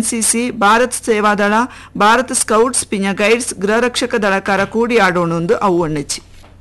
NCC Bharat Sevadal Bharat scouts ಪಿಂಜ guides ಗೃಹರಕ್ಷಕ ದಳಕಾರ ಕೂಡಿ ಆಡೋಣೊಂದು ಅವು ಒಣ್ಣೆಚ್ಚಿ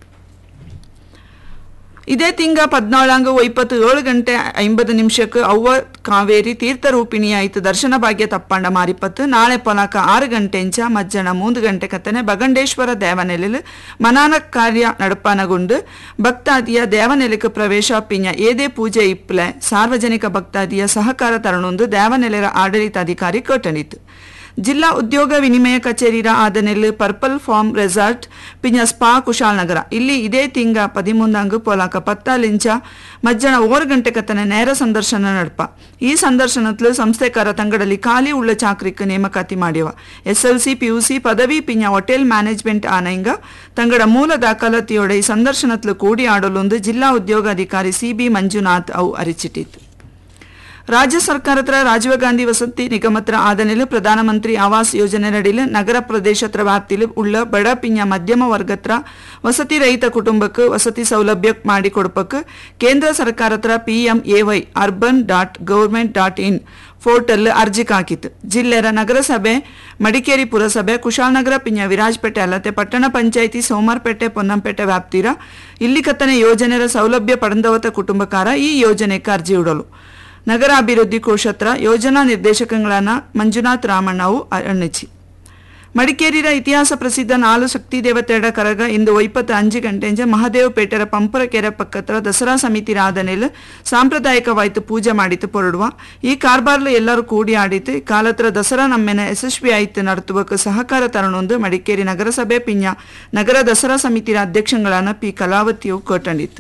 ಇದೇ ತಿಂಗ ಪದ್ನಾಳಂಗ ಇಪ್ಪತ್ತು ಏಳು ಗಂಟೆ ಐಂಬತ್ತು ನಿಮಿಷಕ್ಕೆ ಅವ್ವ ಕಾವೇರಿ ತೀರ್ಥರೂಪಿಣಿ ಆಯ್ತು ದರ್ಶನ ಭಾಗ್ಯ ತಪ್ಪಂಡ ಮಾರಿಪತ್ತು ನಾಳೆ ಪೊಲಕ ಆರು ಗಂಟೆಂಚ ಮಧ್ಯಾಹ್ನ ಮೂರು ಗಂಟೆ ಕತ್ತನೆ ಬಗಂಡೇಶ್ವರ ದೇವನೆಲೆಲು ಮನಾನ ಕಾರ್ಯ ನಡಪನಗೊಂಡು ಭಕ್ತಾದಿಯ ದೇವನೆಲೆಗೆ ಪ್ರವೇಶ ಪಿಂಜ ಏದೇ ಪೂಜೆ ಇಪ್ಪಲೆ ಸಾರ್ವಜನಿಕ ಭಕ್ತಾದಿಯ ಸಹಕಾರ ತರಣೊಂದು ದೇವನೆಲೆರ ಆಡಳಿತಾಧಿಕಾರಿ ಕಟ್ಟಣಿತು ಜಿಲ್ಲಾ ಉದ್ಯೋಗ ವಿನಿಮಯ ಕಚೇರಿರ ಆದನೆಲ್ ಪರ್ಪಲ್ ಫಾರ್ಮ್ ರೆಸಾರ್ಟ್ ಪಿಂಜ ಸ್ಪಾ ಕುಶಾಲನಗರ ಇಲ್ಲಿ ಇದೇ ತಿಂಗ ಪದಿಮೂಂದಂಗು ಪೋಲಾಕ ಪತ್ತಾಲಿಂಚ ಮಧ್ಯಾಹ್ನ ಓರು ಗಂಟೆ ಕತ್ತನೆ ನೇರ ಸಂದರ್ಶನ ನಡಪ ಈ ಸಂದರ್ಶನತ್ಲು ಸಂಸ್ಥೆಕಾರ ತಂಗಡಲ್ಲಿ ಖಾಲಿ ಉಳ್ಳ ಚಾಕ್ರಿಕ್ ನೇಮಕಾತಿ ಮಾಡ್ಯವ S L C P U C ಪದವಿ ಪಿಂಜ ಹೋಟೆಲ್ ಮ್ಯಾನೇಜ್ಮೆಂಟ್ ಆನೈಂಗ ತಂಗಡ ಮೂಲ ದಾಖಲಾತಿಯೊಡೆ ಈ ಸಂದರ್ಶನತ್ಲು ಕೂಡಿ ಆಡಲೊಂದು ಜಿಲ್ಲಾ ಉದ್ಯೋಗಾಧಿಕಾರಿ ಸಿ ಬಿ ಮಂಜುನಾಥ್ ಅವು ಅರಿಚಿಟ್ಟಿತು ರಾಜ್ಯ ಸರ್ಕಾರತ್ರ ರಾಜೀವ್ ಗಾಂಧಿ ವಸತಿ ನಿಗಮತ್ರ ಆದನೆಲು ಪ್ರಧಾನಮಂತ್ರಿ ಆವಾಸ್ ಯೋಜನೆ ನಡಿಲು ನಗರ ಪ್ರದೇಶತ್ರ ವ್ಯಾಪ್ತಿಲು ಉಳ್ಳ ಬಡ ಪಿಂಜ ಮಧ್ಯಮ ವರ್ಗತ್ರ ವಸತಿ ರಹಿತ ಕುಟುಂಬಕ್ಕೆ ವಸತಿ ಸೌಲಭ್ಯ ಮಾಡಿ ಕೊಡಪಕ್ಕೆ ಕೇಂದ್ರ ಸರ್ಕಾರತ್ರ PM AY urban dot government dot in portal ಅರ್ಜಿ ಕಾಕಿತ್ತು ಜಿಲ್ಲೆರ ನಗರಸಭೆ ಮಡಿಕೇರಿ ಪುರಸಭೆ ಕುಶಾಲನಗರ ಪಿಂಜ ವಿರಾಜಪೇಟೆ ಅಲ್ಲದೆ ಪಟ್ಟಣ ಪಂಚಾಯಿತಿ ಸೋಮಾರ್ಪೇಟೆ ಪೊನ್ನಂಪೇಟೆ ವ್ಯಾಪ್ತಿರ ಇಲ್ಲಿ ಕತ್ತನೆ ಯೋಜನೆರ ಸೌಲಭ್ಯ ಪಡೆದವತ ಕುಟುಂಬಕಾರ ಈ ಯೋಜನೆಗೆ ಅರ್ಜಿ ಇಡಲು ನಗರ ಅಭಿವೃದ್ಧಿ ಕೋಶತ್ರ ಯೋಜನಾ ನಿರ್ದೇಶಕಗಳಾದ ಮಂಜುನಾಥ್ ರಾಮಣ್ಣವು ಅಣ್ಣಚ್ಚಿ ಮಡಿಕೇರಿಯ ಇತಿಹಾಸ ಪ್ರಸಿದ್ಧ ನಾಲು ಶಕ್ತಿ ದೇವತೆಯಡ ಕರಗ ಇಂದು ಒಯ್ಪತ್ತು ಅಂಜು ಗಂಟೆಂಜ ಮಹದೇವಪೇಟೆರ ಪಂಪರ ಕೆರೆ ಪಕ್ಕತ್ರ ದಸರಾ ಸಮಿತಿ ರಾಧನೆಲ್ ಸಾಂಪ್ರದಾಯಿಕವಾಯ್ತು ಪೂಜೆ ಮಾಡಿತು ಪೊರಡುವ ಈ ಕಾರ್ಬಾರ್ಲು ಎಲ್ಲರೂ ಕೂಡಿ ಆಡಿತು ಕಾಲತ್ರ ದಸರಾ ನಮ್ಮೆನ ಯಶಸ್ವಿ ಆಯ್ತು ನಡೆಸುವಕ್ಕೆ ಸಹಕಾರ ತರಣೊಂದು ಮಡಿಕೇರಿ ನಗರಸಭೆ ಪಿಂಜ ನಗರ ದಸರಾ ಸಮಿತಿಯ ಅಧ್ಯಕ್ಷಗಳಾದ ಪಿ ಕಲಾವತಿಯು ಕೊಟ್ಟಂಡಿತ್ತು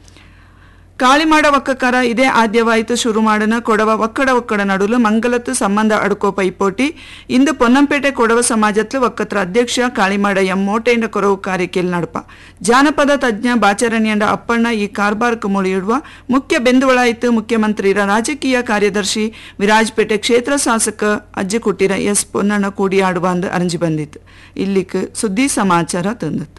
ಕಾಳಿಮಾಡ ಒಕ್ಕಕಾರ ಇದೇ ಆದ್ಯವಾಯಿತು ಶುರು ಮಾಡನ ಕೊಡವ ಒಕ್ಕಡ ಒಕ್ಕಡ ನಡುಲು ಮಂಗಲತ್ತು ಸಂಬಂಧ ಅಡ್ಕೋ ಪೈಪೋಟಿ ಇಂದು ಪೊನ್ನಂಪೇಟೆ ಕೊಡವ ಸಮಾಜತ್ಲು ಒಕ್ಕತ್ರ ಅಧ್ಯಕ್ಷ ಕಾಳಿಮಾಡ ಎಂ ಮೋಟೆಂಡ ಕೊರವು ಕಾರ್ಯಕ್ಕೆಲ್ ನಡಪ ಜಾನಪದ ತಜ್ಞ ಬಾಚರಣ್ಯಂಡ ಅಪ್ಪಣ್ಣ ಈ ಕಾರ್ಬಾರ್ಕ್ ಮುಳಿಯಿಡುವ ಮುಖ್ಯ ಬೆಂದುವಳಾಯಿತು ಮುಖ್ಯಮಂತ್ರಿರ ರಾಜಕೀಯ ಕಾರ್ಯದರ್ಶಿ ವಿರಾಜಪೇಟೆ ಕ್ಷೇತ್ರ ಶಾಸಕ ಅಜ್ಜಿ ಕುಟ್ಟಿರ ಎಸ್ ಪೊನ್ನಣ್ಣ ಕೂಡಿ ಆಡುವ ಅಂದು ಅರಂಜಿ ಬಂದಿತ್ತು ಇಲ್ಲಿಕ್ ಸುದ್ದಿ ಸಮಾಚಾರ ತಂದಿತ್ತು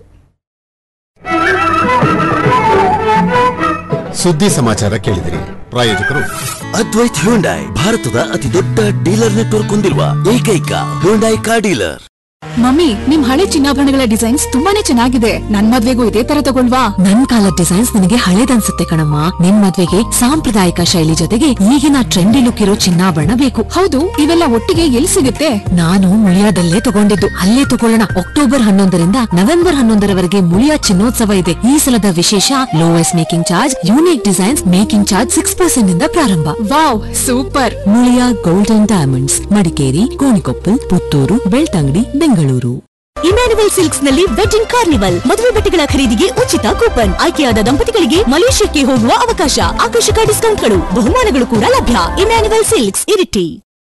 ಸುದ್ದಿ ಸಮಾಚಾರ ಕೇಳಿದಿರಿ ಪ್ರಾಯೋಜಕರು ಅದ್ವೈತ್ ಹ್ಯುಂಡೈ ಭಾರತದ ಅತಿ ದೊಡ್ಡ ಡೀಲರ್ ನೆಟ್ವರ್ಕ್ ಹೊಂದಿರುವ ಏಕೈಕ ಹ್ಯುಂಡೈ ಕಾರ್ ಡೀಲರ್ ಮಮ್ಮಿ ನಿಮ್ ಹಳೆ ಚಿನ್ನಾಭರಣಗಳ ಡಿಸೈನ್ಸ್ ತುಂಬಾನೇ ಚೆನ್ನಾಗಿದೆ ನನ್ ಮದ್ವೆಗೂ ಇದೇ ತರ ತಗೊಳ್ವಾ ನನ್ ಕಾಲದ ಡಿಸೈನ್ಸ್ ನಿನಗೆ ಹಳೇದನ್ಸುತ್ತೆ ಕಣಮ್ಮ ನಿನ್ ಮದ್ವೆಗೆ ಸಾಂಪ್ರದಾಯಿಕ ಶೈಲಿ ಜೊತೆಗೆ ಈಗಿನ ಟ್ರೆಂಡಿ ಲುಕ್ ಇರೋ ಚಿನ್ನಾಭರಣ ಬೇಕು ಹೌದು ಇವೆಲ್ಲ ಒಟ್ಟಿಗೆ ಎಲ್ಲಿ ಸಿಗುತ್ತೆ ನಾನು ಮುಳಿಯಾದಲ್ಲೇ ತಗೊಂಡಿದ್ದು ಅಲ್ಲೇ ತಗೊಳ್ಳೋಣ ಅಕ್ಟೋಬರ್ ಹನ್ನೊಂದರಿಂದ ನವೆಂಬರ್ ಹನ್ನೊಂದರವರೆಗೆ ಮುಳಿಯಾ ಚಿನ್ನೋತ್ಸವ ಇದೆ ಈ ಸಲದ ವಿಶೇಷ lowest making charge unique designs making charge six percent ಇಂದ ಪ್ರಾರಂಭ wow super Muliya gold and diamonds Madikeri Gonikoppal Puttur Belthangady Bengaluru Emmanuel silks ನಲ್ಲಿ ವೆಡ್ಡಿಂಗ್ ಕಾರ್ನಿವಲ್ ಮದುವೆ ಬಟ್ಟೆಗಳ ಖರೀದಿಗೆ ಉಚಿತ ಕೂಪನ್ ಆಯ್ಕೆಯಾದ ದಂಪತಿಗಳಿಗೆ ಮಲೇಷ್ಯಾಕ್ಕೆ ಹೋಗುವ ಅವಕಾಶ ಆಕರ್ಷಕ ಡಿಸ್ಕೌಂಟ್ಗಳು ಬಹುಮಾನಗಳು ಕೂಡ ಲಭ್ಯ ಇಮ್ಯಾನುವಲ್ ಸಿಲ್ಕ್ಸ್ ಇರಿಟಿ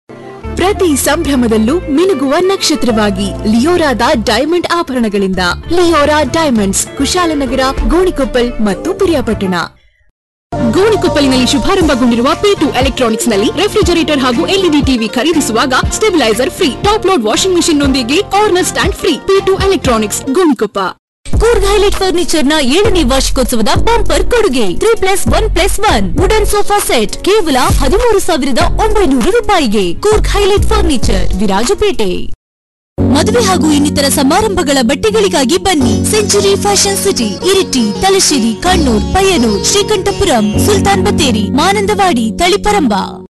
ಪ್ರತಿ ಸಂಭ್ರಮದಲ್ಲೂ ಮಿನುಗುವ ನಕ್ಷತ್ರವಾಗಿ ಲಿಯೋರಾದ ಡೈಮಂಡ್ ಆಭರಣಗಳಿಂದ ಲಿಯೋರಾ ಡೈಮಂಡ್ಸ್ ಕುಶಾಲನಗರ ಗೋಣಿಕೊಪ್ಪಲ್ ಮತ್ತು ಪಿರಿಯಾಪಟ್ಟಣ ಗೋಣಿಕೊಪ್ಪಲಿನಲ್ಲಿ ಶುಭಾರಂಭಗೊಂಡಿರುವ ಪಿ ಟು ಎಲೆಕ್ಟ್ರಾನಿಕ್ಸ್ ನಲ್ಲಿ ರೆಫ್ರಿಜರೇಟರ್ ಹಾಗೂ ಎಲ್ಇಡಿ ಟಿವಿ ಖರೀದಿಸುವಾಗ stabiliser free top load washing machine ನೊಂದಿಗೆ corner stand free P two electronics Gonikoppa Coorg highlight furniture ನ ಏಳನೇ ವಾರ್ಷಿಕೋತ್ಸವದ ಬಂಪರ್ ಕೊಡುಗೆ three plus one plus one wooden sofa set ಕೇವಲ ಹದಿಮೂರು ಸಾವಿರದ ಒಂಬೈನೂರು ರೂಪಾಯಿಗೆ ಕೂರ್ಗ್ ಹೈಲೈಟ್ ಫರ್ನಿಚರ್ ವಿರಾಜಪೇಟೆ ಮದುವೆ ಹಾಗೂ ಇನ್ನಿತರ ಸಮಾರಂಭಗಳ ಬಟ್ಟೆಗಳಿಗಾಗಿ ಬನ್ನಿ century fashion city Iritty Thalassery Kannur Payyanur Sreekandapuram Sultan Bathery Mananthavady Taliparamba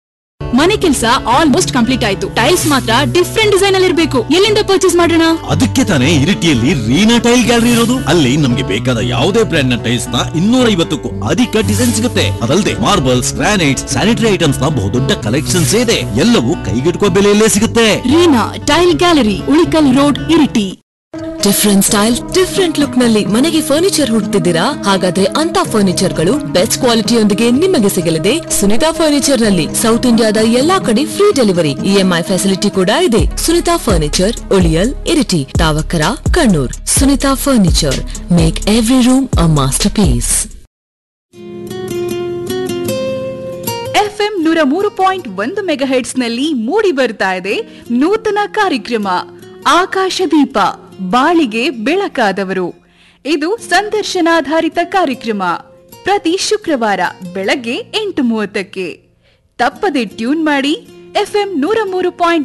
ಮನೆ ಕೆಲಸ ಆಲ್ಮೋಸ್ಟ್ ಕಂಪ್ಲೀಟ್ ಆಯ್ತು ಟೈಲ್ಸ್ ಮಾತ್ರ ಡಿಫ್ರೆಂಟ್ ಡಿಸೈನ್ ಅಲ್ಲಿ ಇರಬೇಕು ಎಲ್ಲಿಂದ ಪರ್ಚೇಸ್ ಮಾಡೋಣ ಅದಕ್ಕೆ ತಾನೇ ಇರಿಟಿಯಲ್ಲಿ ರೀನಾ ಟೈಲ್ ಗ್ಯಾಲರಿ ಇರೋದು ಅಲ್ಲಿ ನಮ್ಗೆ ಬೇಕಾದ ಯಾವುದೇ ಬ್ರ್ಯಾಂಡ್ ನ ಟೈಲ್ಸ್ ನ ಇನ್ನೂರ ಐವತ್ತಕ್ಕೂ ಅಧಿಕ ಡಿಸೈನ್ ಸಿಗುತ್ತೆ ಅದಲ್ಲದೆ ಮಾರ್ಬಲ್ಸ್ ಗ್ರಾನೈಟ್ಸ್ ಸ್ಯಾನಿಟರಿ ಐಟಮ್ಸ್ ನ ಬಹುದೊಡ್ಡ ಕಲೆಕ್ಷನ್ಸ್ ಇದೆ ಎಲ್ಲವೂ ಕೈಗೆಟುಕುವ ಬೆಲೆಯಲ್ಲೇ ಸಿಗುತ್ತೆ Reena tile gallery Ulikkal road Iritty different style different look ನಲ್ಲಿ ಮನೆಗೆ ಫರ್ನಿಚರ್ ಹುಡುಕ್ತಿದ್ದೀರಾ ಹಾಗಾದ್ರೆ ಅಂತ ಫರ್ನಿಚರ್ ಗಳು ಬೆಸ್ಟ್ ಕ್ವಾಲಿಟಿಯೊಂದಿಗೆ ನಿಮಗೆ ಸಿಗಲಿದೆ ಸುನಿತಾ ಫರ್ನಿಚರ್ ನಲ್ಲಿ ಸೌತ್ ಇಂಡಿಯಾದ ಎಲ್ಲಾ ಕಡೆ ಫ್ರೀ ಡೆಲಿವರಿ ಇಎಂಐ ಫೆಸಿಲಿಟಿ ಕೂಡ ಇದೆ Sunitha furniture Uliyal Iritty Thavakkara Kannur Sunitha furniture make every room a masterpiece FM ನೂರ ಮೂರು ಪಾಯಿಂಟ್ ಒಂದು ಮೆಗಾಹೆಟ್ಸ್ ನಲ್ಲಿ ಮೂಡಿ ಬರ್ತಾ ಇದೆ ನೂತನ ಕಾರ್ಯಕ್ರಮ ಆಕಾಶದೀಪ ಬಾಳಿಗೆ ಬೆಳಕಾದವರು ಇದು ಸಂದರ್ಶನಾಧಾರಿತ ಕಾರ್ಯಕ್ರಮ ಪ್ರತಿ ಶುಕ್ರವಾರ ಬೆಳಗ್ಗೆ ಎಂಟು ಮೂವತ್ತಕ್ಕೆ ತಪ್ಪದೆ ಟ್ಯೂನ್ ಮಾಡಿ ಎಫ್ಎಂ ನೂರ ಮೂರು ಪಾಯಿಂಟ್